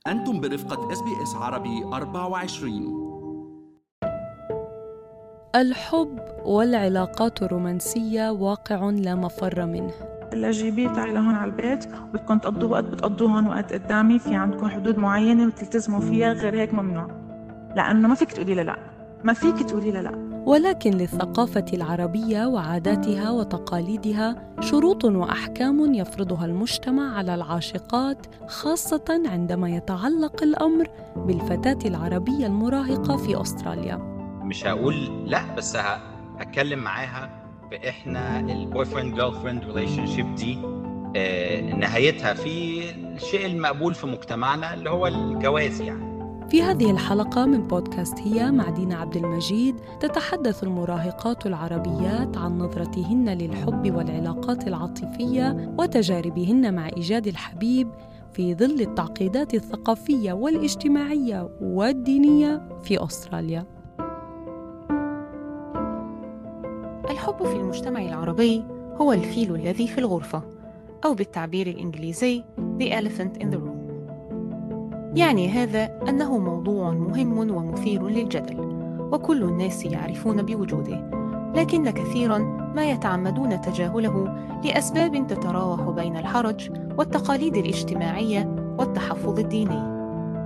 أنتم برفقة اس بي اس عربي 24 الحب والعلاقات الرومانسية واقع لا مفر منه اللاجئين تعي لهون على البيت بدكم تقضوا وقت بتقضوه هون وقت قدامي في عندكم حدود معينة بتلتزموا فيها غير هيك ممنوع لأنه ما فيك تقولي لا ما فيك تقولي لا ولكن للثقافة العربية وعاداتها وتقاليدها شروط وأحكام يفرضها المجتمع على العاشقات خاصة عندما يتعلق الأمر بالفتاة العربية المراهقة في أستراليا مش هقول لا بس ه- هتكلم معاها في احنا البوي فريند جيرل فريند ريليشن شيب دي آه، نهايتها في الشيء المقبول في مجتمعنا اللي هو الجواز يعني في هذه الحلقة من بودكاست هي مع دينا عبد المجيد تتحدث المراهقات العربيات عن نظرتهن للحب والعلاقات العاطفية وتجاربهن مع إيجاد الحبيب في ظل التعقيدات الثقافية والاجتماعية والدينية في أستراليا. الحب في المجتمع العربي هو الفيل الذي في الغرفة أو بالتعبير الإنجليزي The Elephant in the Room يعني هذا أنه موضوع مهم ومثير للجدل وكل الناس يعرفون بوجوده لكن كثيرا ما يتعمدون تجاهله لأسباب تتراوح بين الحرج والتقاليد الاجتماعية والتحفظ الديني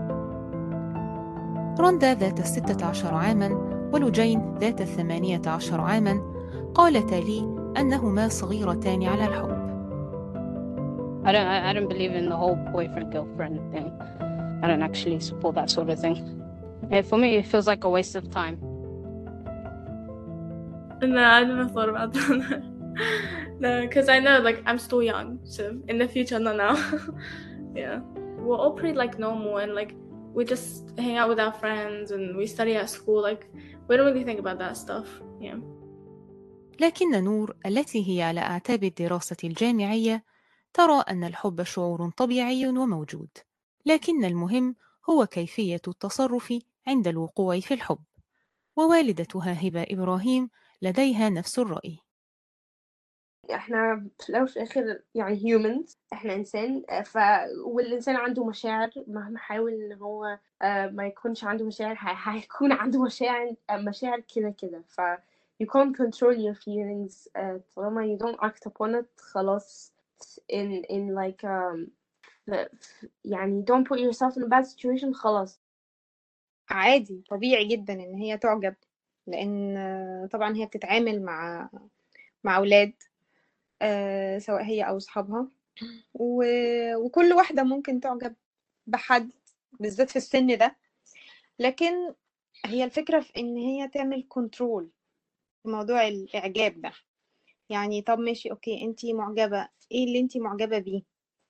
رندا ذات الستة عشر عاماً ولجين ذات الثمانية عشر عاماً قالتا لي أنهما صغيرتان على الحب I don't I I don't believe in the whole boyfriend girlfriend thing. I don't actually support that sort of thing. Yeah, for me, it feels like a waste of time. No, I never thought about that. no, because I know like I'm still young, so in the future, not now. yeah, we're all pretty like normal and like we just hang out with our friends and we study at school. Like we don't really think about that stuff. Yeah. لكن نور التي هي على أعتاب الدراسة الجامعية ترى أن الحب شعور طبيعي وموجود لكن المهم هو كيفية التصرف عند الوقوع في الحب ووالدتها هبة إبراهيم لديها نفس الرأي احنا في الاول وفي الاخر يعني humans احنا انسان آه، ف والانسان عنده مشاعر مهما حاول ان هو آه، ما يكونش عنده مشاعر ه- هيكون عنده مشاعر آه، مشاعر كده كده ف you can't control your feelings آه، طالما you don't act upon it خلاص in in like um, the, يعني don't put yourself in a bad situation خلاص عادي طبيعي جدا ان هي تعجب لان آه، طبعا هي بتتعامل مع مع اولاد آه، سواء هي او اصحابها و- وكل واحده ممكن تعجب بحد بالذات في السن ده لكن هي الفكره في ان هي تعمل كنترول في موضوع الاعجاب ده يعني طب ماشي اوكي انتي معجبه ايه اللي انتي معجبه بيه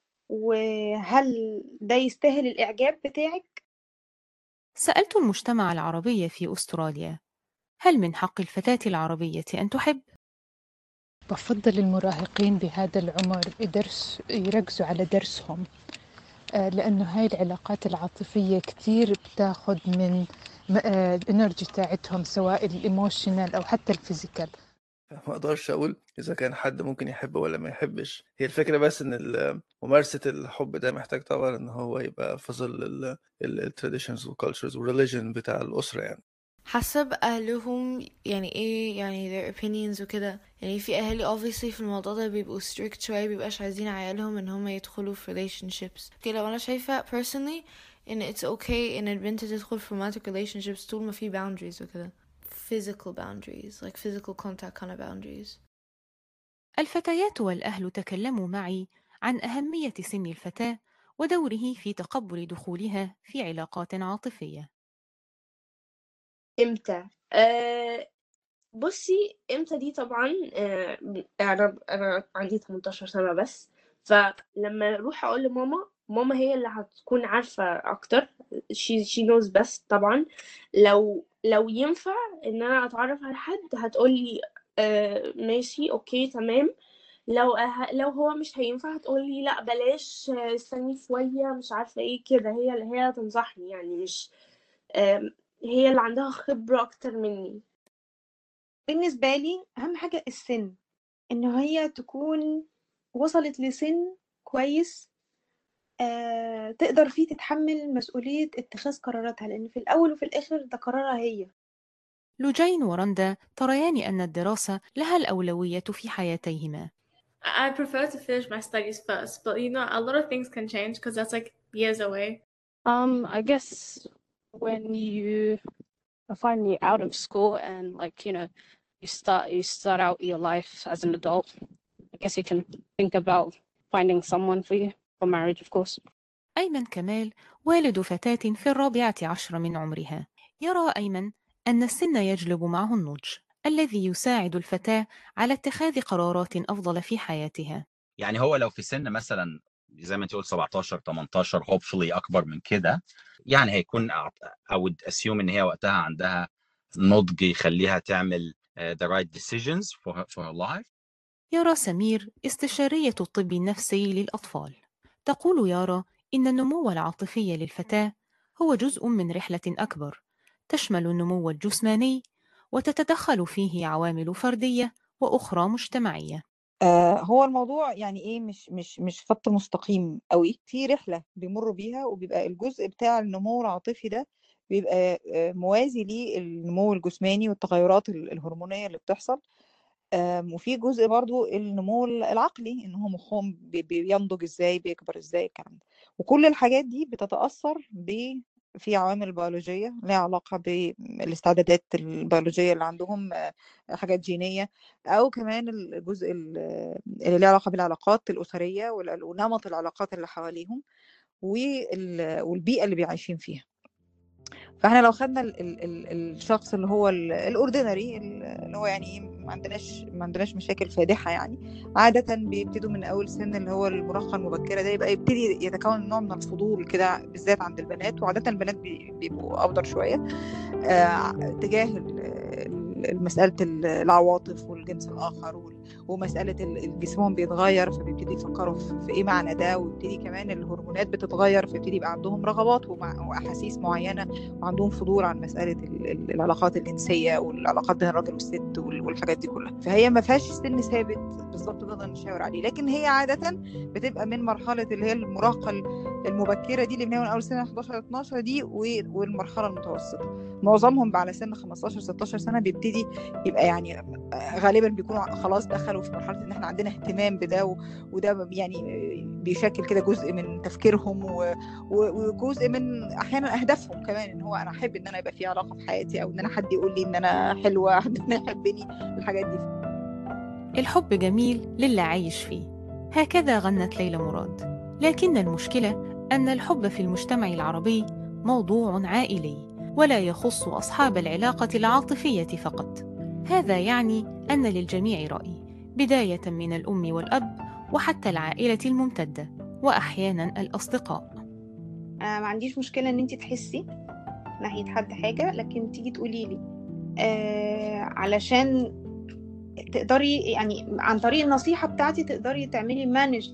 وهل ده يستاهل الاعجاب بتاعك سألت المجتمع العربي في أستراليا هل من حق الفتاة العربية أن تحب؟ بفضل المراهقين بهذا العمر يدرس يركزوا على درسهم آه، لأنه هاي العلاقات العاطفية كتير بتاخد من الانرجي تاعتهم سواء الايموشنال أو حتى الفيزيكال ما اقدرش اقول اذا كان حد ممكن يحب ولا ما يحبش هي الفكره بس ان ال- ممارسه الحب ده محتاج طبعا ان هو يبقى في ظل التراديشنز والكالتشرز والريليجن بتاع الاسره يعني حسب أهلهم يعني ايه يعني their opinions وكده يعني في أهالي obviously في الموضوع ده بيبقوا strict شوية بيبقاش عايزين عيالهم ان هم يدخلوا في relationships اوكي لو أنا شايفة personally ان it's okay ان البنت تدخل في romantic relationships طول ما في boundaries وكده physical boundaries like physical contact kind of boundaries الفتيات والأهل تكلموا معي عن أهمية سن الفتاة ودوره في تقبل دخولها في علاقات عاطفية امتى آه بصي امتى دي طبعا آه انا انا عندي 18 سنة بس فلما اروح اقول لماما ماما هي اللي هتكون عارفة اكتر she she knows best طبعا لو لو ينفع ان انا اتعرف على حد هتقولي آه ماشي اوكي تمام لو أه... لو هو مش هينفع هتقولي لا بلاش آه، استني شوية مش عارفة ايه كده هي اللي هي تنصحني يعني مش آم، هي اللي عندها خبرة اكتر مني بالنسبة لي أهم حاجة السن إن هي تكون وصلت لسن كويس آه تقدر فيه تتحمل مسؤولية اتخاذ قراراتها لأن في الأول وفي الآخر ده قرارها هي لوجين ورندا تريان أن الدراسة لها الأولوية في حياتيهما I prefer to finish my studies first, but you know, a lot of things can change because that's like years away. Um, I guess when you are finally out of school and like you know, you start you start out your life as an adult. I guess you can think about finding someone for you for marriage, of course. أيمن كمال والد فتاة في الرابعة عشر من عمرها يرى أيمن أن السن يجلب معه النضج الذي يساعد الفتاة على اتخاذ قرارات أفضل في حياتها يعني هو لو في سن مثلا زي ما انت قلت 17 18 hopefully اكبر من كده يعني هيكون I would assume ان هي وقتها عندها نضج يخليها تعمل uh, the right decisions for her, for her life يارا سمير استشارية الطب النفسي للأطفال تقول يارا إن النمو العاطفي للفتاة هو جزء من رحلة أكبر تشمل النمو الجسماني وتتدخل فيه عوامل فردية وأخرى مجتمعية آه هو الموضوع يعني ايه مش مش مش خط مستقيم قوي في رحله بيمروا بيها وبيبقى الجزء بتاع النمو العاطفي ده بيبقى آه، موازي للنمو الجسماني والتغيرات ال- الهرمونيه اللي بتحصل آم، وفي جزء برضو النمو العقلي ان هو مخهم بي- بينضج ازاي بيكبر ازاي الكلام ده وكل الحاجات دي بتتاثر ب في عوامل بيولوجيه لها علاقه بالاستعدادات البيولوجيه اللي عندهم آه، حاجات جينيه او كمان الجزء ال- اللي له علاقه بالعلاقات الاسريه وال- ونمط العلاقات اللي حواليهم وال- والبيئه اللي بيعيشين فيها فاحنا لو خدنا ال ال ال الشخص اللي هو الاوردينري اللي هو يعني ما عندناش ما عندناش مشاكل فادحه يعني عاده بيبتدوا من اول سن اللي هو المراهقه المبكره ده يبقى يبتدي يتكون نوع من الفضول كده بالذات عند البنات وعاده البنات بي- بيبقوا افضل شويه آه، تجاه ال- ال- مساله ال- العواطف والجنس الاخر وال- ومساله ال- ال- جسمهم بيتغير فبيبتدي يفكروا في في ايه معنى ده ويبتدي كمان الهرمونات بتتغير فيبتدي يبقى عندهم رغبات ومع- واحاسيس معينه وعندهم فضول عن مساله ال- ال- العلاقات الجنسيه والعلاقات بين الراجل والست وال- والحاجات دي كلها فهي ما فيهاش سن ثابت بالظبط نقدر نشاور عليه لكن هي عاده بتبقى من مرحله اللي هي المراهقه المبكره دي اللي من اول سنه 11 12 دي و- والمرحله المتوسطه معظمهم على سن 15 16 سنه بيبتدي يبقى يعني غالبا بيكونوا خلاص دخلوا في مرحله ان احنا عندنا اهتمام بده و- وده يعني بيشكل كده جزء من تفكيرهم و- و- وجزء من احيانا اهدافهم كمان ان هو انا احب ان انا يبقى في علاقه في حياتي او ان انا حد يقول لي ان انا حلوه حد ان يحبني الحاجات دي الحب جميل للي عايش فيه هكذا غنت ليلى مراد لكن المشكلة أن الحب في المجتمع العربي موضوع عائلي ولا يخص أصحاب العلاقة العاطفية فقط هذا يعني أن للجميع رأي بداية من الأم والأب وحتى العائلة الممتدة وأحيانا الأصدقاء آه ما عنديش مشكلة ان انت تحسي ناحية حد حاجة لكن تيجي تقولي لي آه علشان تقدري يعني عن طريق النصيحة بتاعتي تقدري تعملي مانج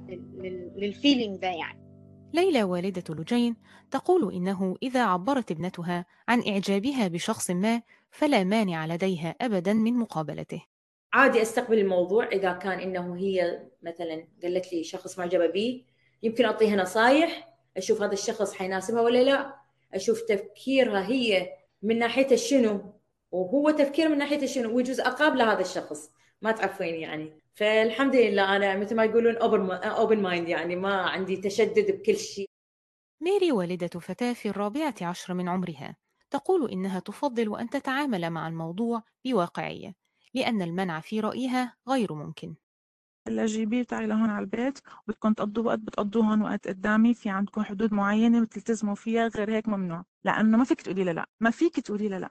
للفيلينج ده يعني ليلى والدة لجين تقول إنه إذا عبرت ابنتها عن إعجابها بشخص ما فلا مانع لديها أبدا من مقابلته عادي استقبل الموضوع اذا كان انه هي مثلا قالت لي شخص معجبه بيه يمكن اعطيها نصايح اشوف هذا الشخص حيناسبها ولا لا اشوف تفكيرها هي من ناحيته شنو وهو تفكير من ناحيته شنو ويجوز اقابل هذا الشخص ما تعرفين يعني فالحمد لله انا مثل ما يقولون اوبن مايند يعني ما عندي تشدد بكل شيء ميري والدة فتاة في الرابعة عشر من عمرها تقول إنها تفضل أن تتعامل مع الموضوع بواقعية لأن المنع في رأيها غير ممكن هلا جيبيه تعي لهون على البيت بدكم تقضوا وقت بتقضوه هون وقت قدامي في عندكم حدود معينة بتلتزموا فيها غير هيك ممنوع لأنه ما فيك تقولي لا لا ما فيك تقولي لا لا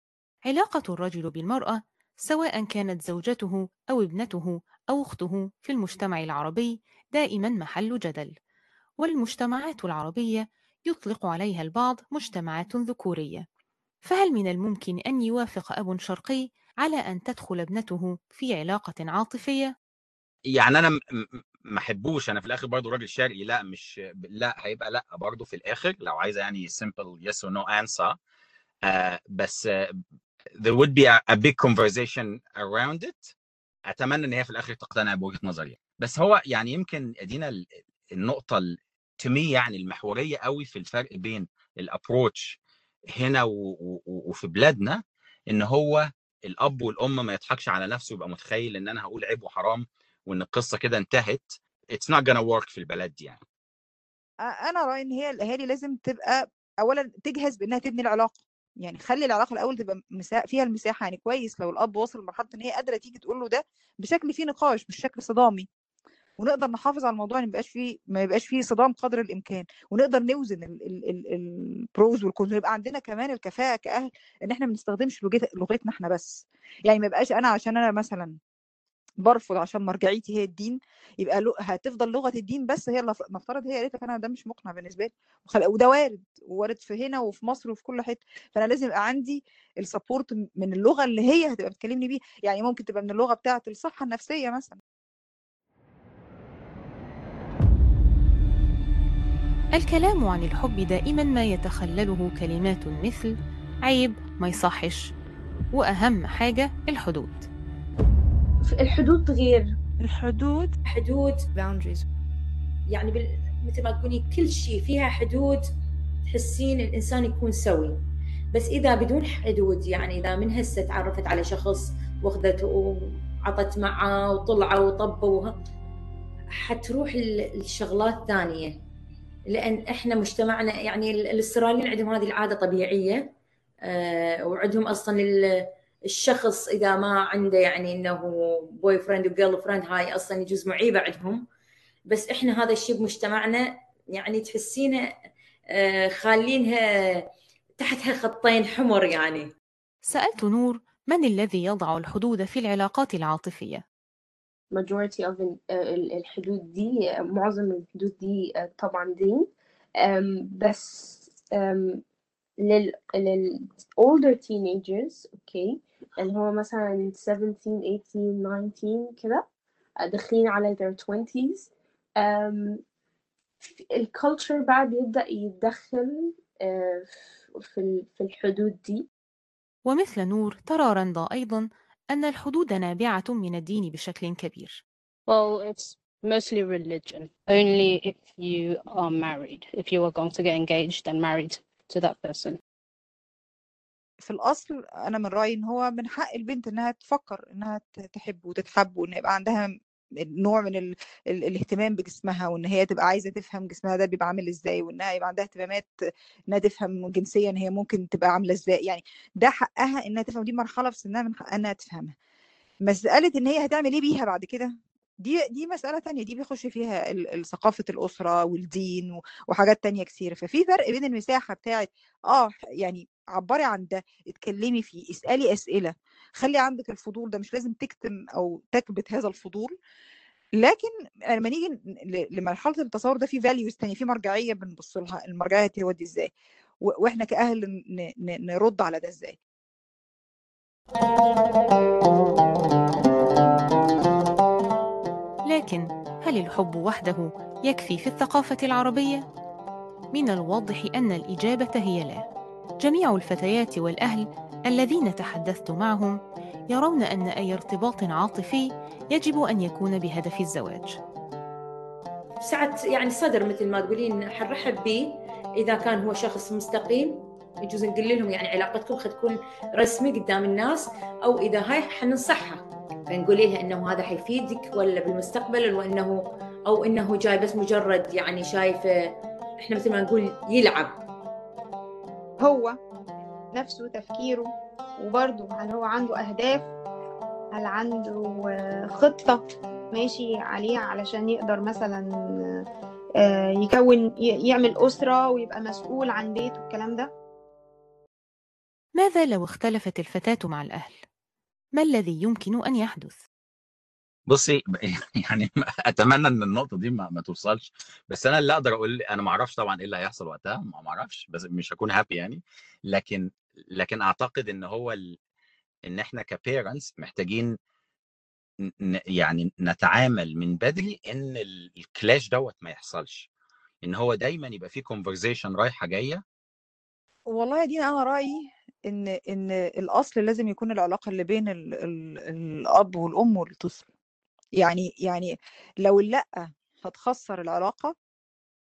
علاقة الرجل بالمرأة سواء كانت زوجته أو ابنته أو أخته في المجتمع العربي دائما محل جدل والمجتمعات العربية يطلق عليها البعض مجتمعات ذكورية فهل من الممكن أن يوافق أب شرقي على أن تدخل ابنته في علاقة عاطفية؟ يعني انا م- م- ما احبوش انا في الاخر برضو راجل شرقي لا مش لا هيبقى لا برضو في الاخر لو عايزه يعني simple yes or no answer آه بس آه there would be a, a big conversation around it اتمنى ان هي في الاخر تقتنع بوجهه نظري بس هو يعني يمكن ادينا ال- النقطه ال- to me يعني المحوريه قوي في الفرق بين الابروتش هنا و- و- و- وفي بلادنا ان هو الاب والام ما يضحكش على نفسه ويبقى متخيل ان انا هقول عيب وحرام وان القصه كده انتهت it's not gonna work في البلد دي يعني أ- انا رايي ان هي الاهالي لازم تبقى اولا تجهز بانها تبني العلاقه يعني خلي العلاقه الاول تبقى مسا... فيها المساحه يعني كويس لو الاب وصل لمرحله ان هي قادره تيجي تقول له ده بشكل فيه نقاش مش شكل صدامي ونقدر نحافظ على الموضوع ما يبقاش فيه ما يبقاش فيه صدام قدر الامكان ونقدر نوزن البروز والكونز يبقى عندنا كمان الكفاءه كاهل ان احنا ما بنستخدمش لغت- لغتنا احنا بس يعني ما يبقاش انا عشان انا مثلا برفض عشان مرجعيتي هي الدين يبقى لو هتفضل لغه الدين بس هي اللي ف- نفترض هي قالت لك انا ده مش مقنع بالنسبه لي وخل- وده وارد وارد في هنا وفي مصر وفي كل حته فانا لازم يبقى عندي السبورت من اللغه اللي هي هتبقى بتكلمني بيها يعني ممكن تبقى من اللغه بتاعه الصحه النفسيه مثلا الكلام عن الحب دائما ما يتخلله كلمات مثل عيب ما يصحش وأهم حاجة الحدود الحدود غير الحدود حدود boundaries يعني بال... مثل ما تقولي كل شيء فيها حدود تحسين الانسان يكون سوي بس اذا بدون حدود يعني اذا من هسه تعرفت على شخص واخذته وعطت معه وطلعوا وطبوا وه- حتروح ال- الشغلات ثانيه لان احنا مجتمعنا يعني ال- الاستراليين عندهم هذه العاده طبيعيه آه، وعندهم اصلا ال- الشخص اذا ما عنده يعني انه بوي فريند وجيرل فريند هاي اصلا يجوز معيبه عندهم بس احنا هذا الشيء بمجتمعنا يعني تحسينه آه، خالينها تحتها خطين حمر يعني سألت نور من الذي يضع الحدود في العلاقات العاطفية majority of ال- ال- الحدود دي معظم الحدود دي آه، طبعا دين أم، بس أم، لل لل older teenagers اوكي اللي هو مثلا 17 18 19 كده آه، داخلين على their 20s أم، الكالتشر بقى بيبدأ يتدخل آه، في ال- في الحدود دي ومثل نور ترى رندا أيضا أن الحدود نابعة من الدين بشكل كبير Well, it's mostly religion. Only if you are married. If you are going to get engaged and married to that person. في الاصل انا من رايي ان هو من حق البنت انها تفكر انها ت- تحب وتتحب وان يبقى عندها نوع من ال... ال... الاهتمام بجسمها وان هي تبقى عايزه تفهم جسمها ده بيبقى عامل ازاي وانها يبقى عندها اهتمامات انها تفهم جنسيا هي ممكن تبقى عامله ازاي يعني ده حقها انها تفهم دي مرحله في سنها من حقها انها تفهمها مساله ان هي هتعمل ايه بيها بعد كده دي دي مسألة تانية دي بيخش فيها ال- ال- ثقافة الأسرة والدين و- وحاجات تانية كتير ففي فرق بين المساحة بتاعت اه يعني عبري عن ده اتكلمي فيه اسألي أسئلة خلي عندك الفضول ده مش لازم تكتم أو تكبت هذا الفضول لكن لما نيجي ل- لمرحلة التصور ده في فاليوز تانية في مرجعية بنبص لها المرجعية تودي ازاي و- واحنا كأهل ن- ن- نرد على ده ازاي لكن هل الحب وحده يكفي في الثقافة العربية؟ من الواضح أن الإجابة هي لا. جميع الفتيات والأهل الذين تحدثت معهم يرون أن أي ارتباط عاطفي يجب أن يكون بهدف الزواج. ساعة يعني صدر مثل ما تقولين حنرحب به إذا كان هو شخص مستقيم يجوز نقول لهم يعني علاقتكم خد تكون رسمي قدام الناس أو إذا هاي حننصحها فنقول لها إنه هذا حيفيدك ولا بالمستقبل وإنه أو إنه جاي بس مجرد يعني شايفة إحنا مثل ما نقول يلعب هو نفسه تفكيره وبرضه هل هو عنده أهداف هل عنده آه، خطة ماشي عليها علشان يقدر مثلا آه، يكون ي- يعمل أسرة ويبقى مسؤول عن بيت والكلام ده ماذا لو اختلفت الفتاة مع الأهل؟ ما الذي يمكن أن يحدث؟ بصي يعني اتمنى ان النقطه دي ما, ما توصلش بس انا اللي اقدر اقول انا ما اعرفش طبعا ايه اللي هيحصل وقتها ما ما اعرفش بس مش هكون هابي يعني لكن لكن اعتقد ان هو ال... ان احنا كبيرنتس محتاجين ن- ن- يعني نتعامل من بدري ان ال- الكلاش دوت ما يحصلش ان هو دايما يبقى في كونفرزيشن رايحه جايه والله يا دينا انا رايي ان ان الاصل لازم يكون العلاقه اللي بين ال ال الاب والام والطفل يعني يعني لو اللا هتخسر العلاقه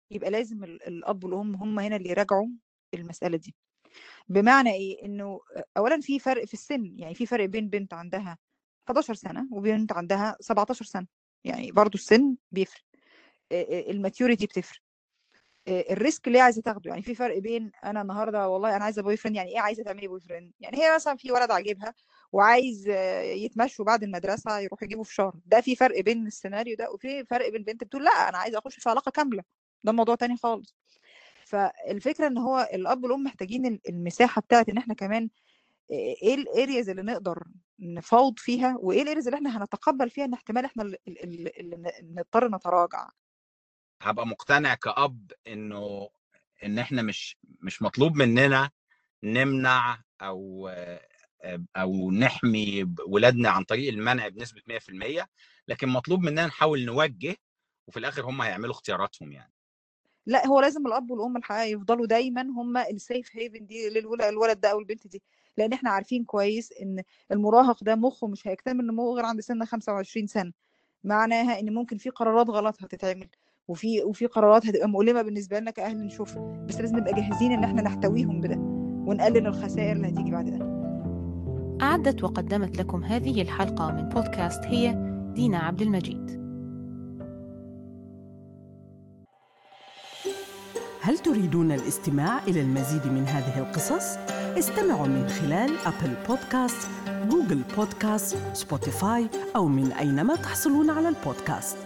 يبقى لازم ال- الاب والام هم هنا اللي يراجعوا المساله دي بمعنى ايه انه اولا في فرق في السن يعني في فرق بين بنت عندها 11 سنه وبنت عندها 17 سنه يعني برضو السن بيفرق الماتيوريتي بتفرق آه، الريسك اللي هي عايزه تاخده يعني في فرق بين انا النهارده والله انا عايزه بوي فريند يعني ايه عايزه تعملي بوي فريند يعني هي مثلا في ولد عاجبها وعايز آه، يتمشوا بعد المدرسه يروح يجيبوا فشار ده في فرق بين السيناريو ده وفي فرق بين بنت بتقول لا انا عايزه اخش في علاقه كامله ده موضوع تاني خالص فالفكره ان هو الاب والام محتاجين ال- المساحه بتاعت ان احنا كمان ايه الارياز اللي نقدر نفاوض فيها وايه الارياز اللي احنا هنتقبل فيها ان احتمال احنا اللي اللي- اللي نضطر نتراجع هبقى مقتنع كأب انه ان احنا مش مش مطلوب مننا نمنع او او نحمي ولادنا عن طريق المنع بنسبه 100% لكن مطلوب مننا نحاول نوجه وفي الاخر هم هيعملوا اختياراتهم يعني لا هو لازم الاب والام الحقيقه يفضلوا دايما هم السيف هيفن دي للولد الولد ده او البنت دي لان احنا عارفين كويس ان المراهق ده مخه مش هيكتمل نموه غير عند سن 25 سنه معناها ان ممكن في قرارات غلط هتتعمل وفي وفي قرارات هتبقى مؤلمه بالنسبه لنا كاهل نشوفها بس لازم نبقى جاهزين ان احنا نحتويهم بده ونقلل الخسائر اللي هتيجي بعد ده أعدت وقدمت لكم هذه الحلقة من بودكاست هي دينا عبد المجيد هل تريدون الاستماع إلى المزيد من هذه القصص؟ استمعوا من خلال أبل بودكاست، جوجل بودكاست، سبوتيفاي أو من أينما تحصلون على البودكاست